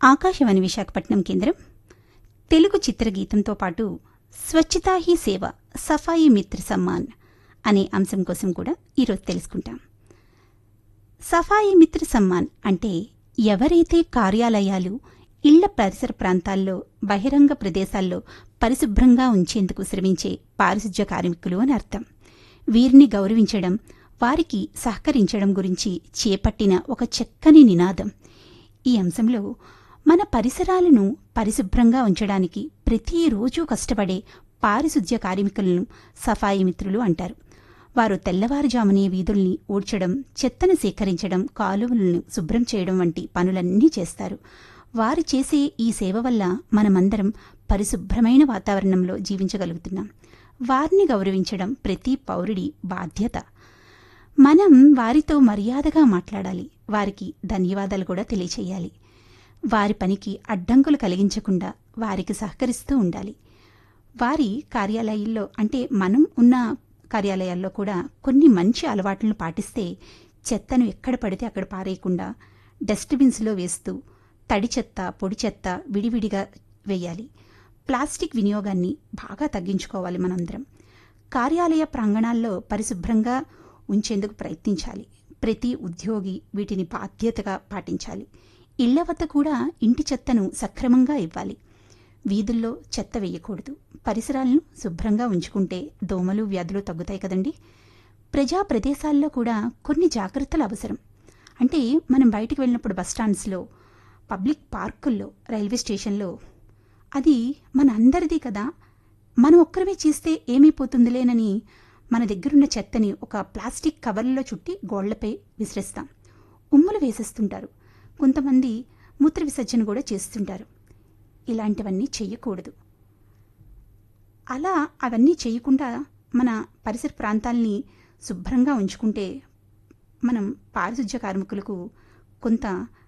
ఆకాశవాణి విశాఖపట్నం కేంద్రం తెలుగు చిత్రగీతంతో పాటు స్వచ్ఛతా హీ సేవ సఫాయి మిత్ర సమ్మాన్ అనే అంశం కోసం కూడా ఈరోజు తెలుసుకుంటాం సఫాయి మిత్ర సమ్మాన్ అంటే ఎవరైతే కార్యాలయాలు ఇళ్ల పరిసర ప్రాంతాల్లో బహిరంగ ప్రదేశాల్లో పరిశుభ్రంగా ఉంచేందుకు శ్రమించే పారిశుధ్య కార్మికులు అని అర్థం వీరిని గౌరవించడం వారికి సహకరించడం గురించి చేపట్టిన ఒక చక్కని నినాదం ఈ అంశంలో మన పరిసరాలను పరిశుభ్రంగా ఉంచడానికి ప్రతిరోజు కష్టపడే పారిశుధ్య కార్మికులను సఫాయి మిత్రులు అంటారు వారు తెల్లవారుజామునే వీధుల్ని ఊడ్చడం చెత్తను సేకరించడం కాలువలను శుభ్రం చేయడం వంటి పనులన్నీ చేస్తారు వారు చేసే ఈ సేవ వల్ల మనమందరం పరిశుభ్రమైన వాతావరణంలో జీవించగలుగుతున్నాం వారిని గౌరవించడం ప్రతి పౌరుడి బాధ్యత మనం వారితో మర్యాదగా మాట్లాడాలి వారికి ధన్యవాదాలు కూడా తెలియచేయాలి వారి పనికి అడ్డంకులు కలిగించకుండా వారికి సహకరిస్తూ ఉండాలి వారి కార్యాలయాల్లో అంటే మనం ఉన్న కార్యాలయాల్లో కూడా కొన్ని మంచి అలవాట్లను పాటిస్తే చెత్తను ఎక్కడ పడితే అక్కడ పారేయకుండా డస్ట్బిన్స్లో వేస్తూ తడి చెత్త పొడి చెత్త విడివిడిగా వేయాలి ప్లాస్టిక్ వినియోగాన్ని బాగా తగ్గించుకోవాలి మనందరం కార్యాలయ ప్రాంగణాల్లో పరిశుభ్రంగా ఉంచేందుకు ప్రయత్నించాలి ప్రతి ఉద్యోగి వీటిని బాధ్యతగా పాటించాలి ఇళ్ల వద్ద కూడా ఇంటి చెత్తను సక్రమంగా ఇవ్వాలి వీధుల్లో చెత్త వేయకూడదు పరిసరాలను శుభ్రంగా ఉంచుకుంటే దోమలు వ్యాధులు తగ్గుతాయి కదండి ప్రజా ప్రదేశాల్లో కూడా కొన్ని జాగ్రత్తలు అవసరం అంటే మనం బయటికి వెళ్ళినప్పుడు బస్టాండ్స్లో పబ్లిక్ పార్కుల్లో రైల్వే స్టేషన్లో అది మన అందరిది కదా మనం ఒక్కరమే చేస్తే ఏమైపోతుందిలేనని మన దగ్గరున్న చెత్తని ఒక ప్లాస్టిక్ కవర్లలో చుట్టి గోళ్లపై విసిరేస్తాం ఉమ్ములు వేసేస్తుంటారు కొంతమంది మూత్ర విసర్జన కూడా చేస్తుంటారు ఇలాంటివన్నీ చెయ్యకూడదు అలా అవన్నీ చేయకుండా మన పరిసర ప్రాంతాల్ని శుభ్రంగా ఉంచుకుంటే మనం పారిశుధ్య కార్మికులకు కొంత